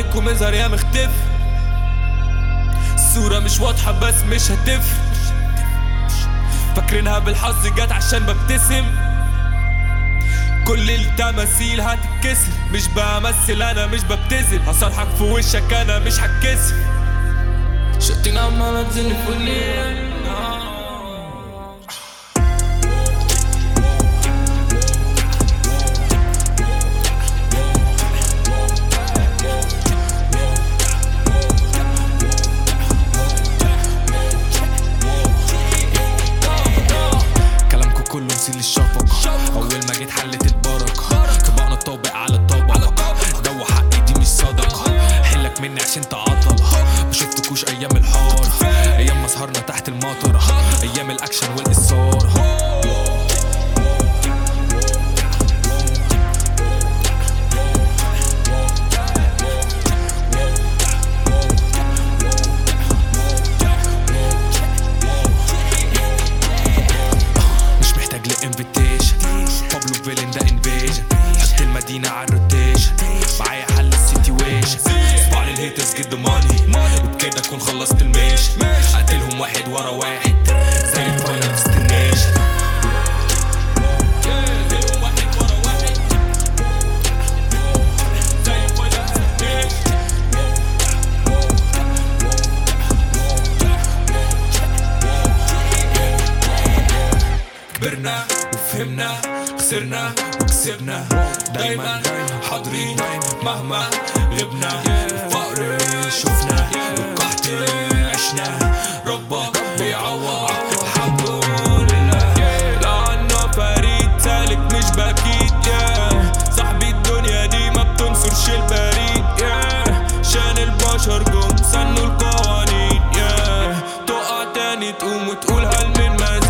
عليكم اظهر يا مختفي الصورة مش واضحة بس مش هتفرق فاكرينها بالحظ جت عشان ببتسم كل التماثيل هتتكسر مش بمثل انا مش ببتذل هصرحك في وشك انا مش هتكسر شتين عمالة تزن في الليل كلامكم كله نسيل الشفقة أول ما جيت حلت البركة طبقنا الطابق على الطبق دو حقي دي مش صدقة حلك مني عشان تعطل ما شفتكوش أيام الحار أيام ما سهرنا تحت المطر أيام الأكشن والإصرار مش محتاج لانفيتيشن بابلو فيلن ده انفيجن حط المدينة على الروتيشن معايا حل السيتويشن اسمع للهيترز جد ماني وبكده اكون خلصت الميشن اقتلهم واحد ورا واحد زي الفاينل ديستنيشن كبرنا وفهمنا خسرنا وكسبنا دايما حاضرين مهما غبنا الفقر شفنا والقحط عشنا ربك بيعوض الحمد لله لأنه فريد سالك مش بكيت يا صاحبي الدنيا دي ما بتنصرش البريد يا شان البشر جم سنوا القوانين يا تقع تاني تقوم وتقول هل من مزيد